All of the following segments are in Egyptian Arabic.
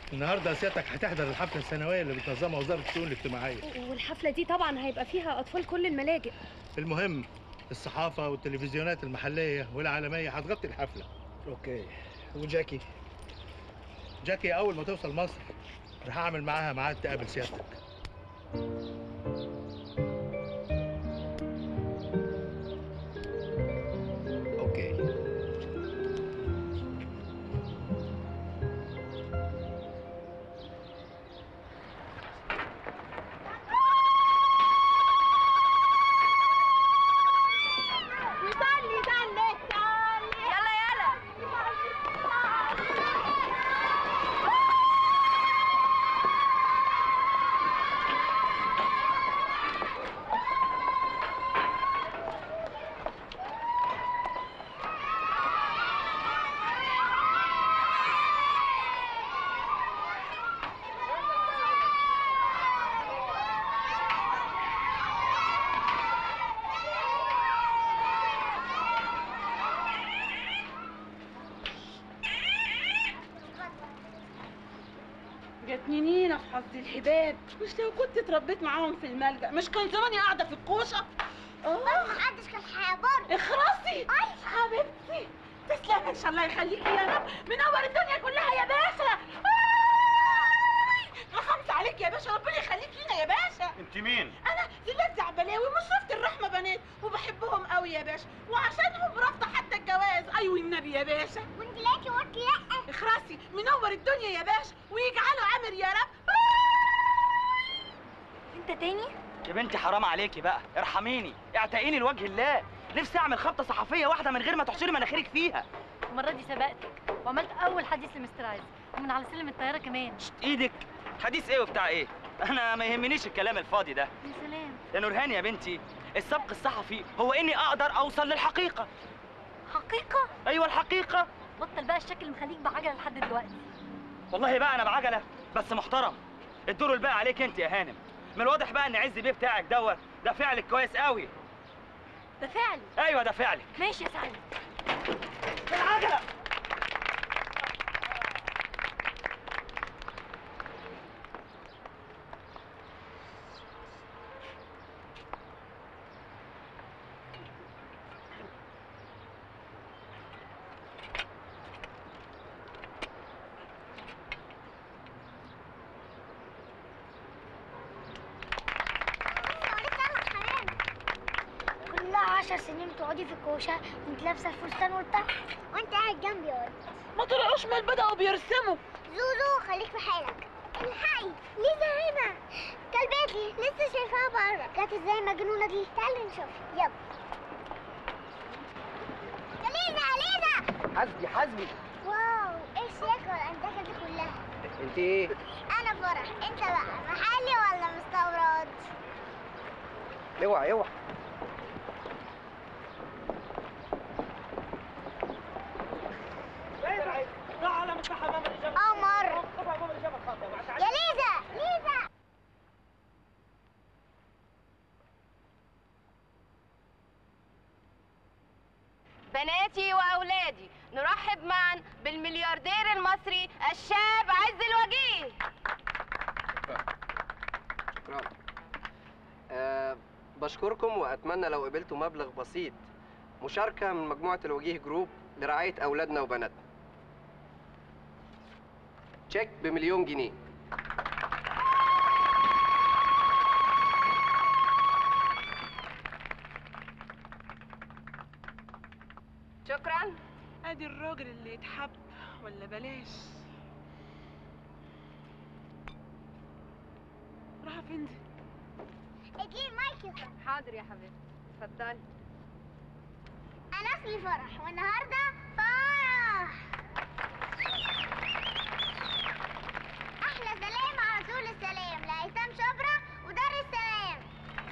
النهارده سيادتك هتحضر الحفله السنويه اللي بتنظمها وزاره الشؤون الاجتماعيه والحفلة دي طبعا هيبقى فيها أطفال كل الملاجئ المهم الصحافه والتلفزيونات المحليه والعالميه هتغطي الحفله اوكي وجاكي جاكي اول ما توصل مصر راح اعمل معاها ميعاد تقابل سيادتك اوكي صلي صلي صلي يلا يلا جاتني نينا في حظ الحباب مش لو كنت اتربيت معاهم في الملجأ مش كان زماني قاعدة في الكوشة اه محدش كان هيعبر اخرسي حبيبتي تسلم ان شاء الله يخليكي يا رب منور الدنيا كلها يا باشا آي! رحمت عليك يا باشا ربنا يخليك لينا يا باشا انت مين؟ انا زلات زعبلاوي مشرفة الرحمة بنات وبحبهم قوي يا باشا وعشانهم رافضة حتى الجواز ايوه النبي يا باشا وانت لاقي وانت لا اخرسي منور الدنيا يا باشا ويجعله عامر يا رب انت تاني يا بنتي حرام عليكي بقى ارحميني اعتقيني لوجه الله نفسي اعمل خبطه صحفيه واحده من غير ما تحشري مناخيرك فيها المرة دي سبقتك وعملت أول حديث لمستر عايز ومن على سلم الطيارة كمان ايدك حديث ايه وبتاع ايه انا ما يهمنيش الكلام الفاضي ده يا سلام يا نورهان يا بنتي السبق الصحفي هو اني اقدر اوصل للحقيقه حقيقة ايوه الحقيقه بطل بقى الشكل اللي مخليك بعجلة لحد دلوقتي والله بقى انا بعجله بس محترم الدور الباقي عليك انت يا هانم من الواضح بقى ان عز بيه بتاعك دوت ده فعلك كويس قوي ده فعل ايوه ده فعلك ماشي يا سعيد العجله كلها عشر سنين تقعدي في الكوشة وانت لابسة الفستان والطرح وانت قاعد جنبي يا ولد ما طلعوش من بدأوا بيرسموا زوزو خليك في حالك الحقي ليزا هنا كلبتي لسه شايفاها بره كانت ازاي مجنونة دي تعالي نشوف يلا يا ليزا يا ليزا حسبي حسبي واو ايه الشياكة والانتكة دي كلها انت ايه انا فرح انت بقى محلي ولا مستورد اوعى اوعى قمر يا ليزا ليزا بناتي واولادي نرحب معا بالملياردير المصري الشاب عز الوجيه شكرا أه بشكركم واتمنى لو قبلتوا مبلغ بسيط مشاركه من مجموعه الوجيه جروب لرعايه اولادنا وبناتنا تشيك بمليون جنيه شكرا ادي الراجل اللي يتحب ولا بلاش راح فين دي اجيب مايك حاضر يا حبيبتي اتفضلي انا اسمي فرح والنهارده فرح احلى سلام على طول السلام لايتام شبرا ودار السلام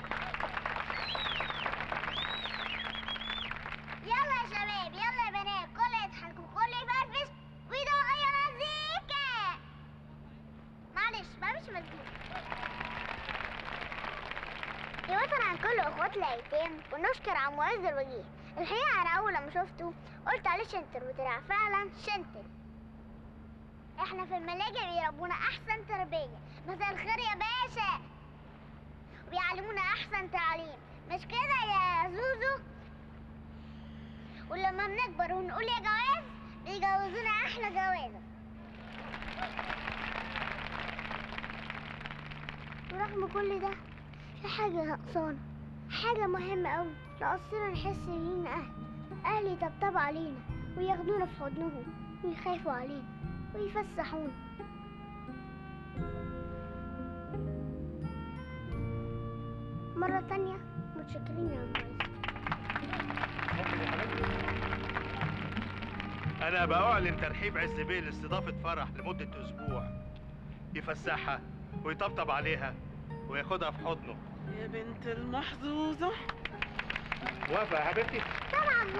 يلا يا شباب يلا يا بنات كل يضحك وكل يفرفش ويدوق يا مزيكا معلش ما مش مزيكا يوطن عن كل اخوات الايتام ونشكر عم معز الوجيه الحقيقه انا اول لما شفته قلت عليه شنتر وطلع فعلا شنتر احنا في الملاجئ بيربونا احسن تربيه مساء الخير يا باشا وبيعلمونا احسن تعليم مش كده يا زوزو ولما بنكبر ونقول يا جواز بيجوزونا احلى جوازه ورغم كل ده في حاجه ناقصانا حاجه مهمه قوي ناقصنا نحس اننا اهل اهل يطبطبوا علينا وياخدونا في حضنهم ويخافوا علينا ويفسحونا مرة تانية متشكرين يا عم انا بأعلن ترحيب عز بيه لاستضافة فرح لمدة اسبوع يفسحها ويطبطب عليها وياخدها في حضنه يا بنت المحظوظة موافقة يا حبيبتي طبعا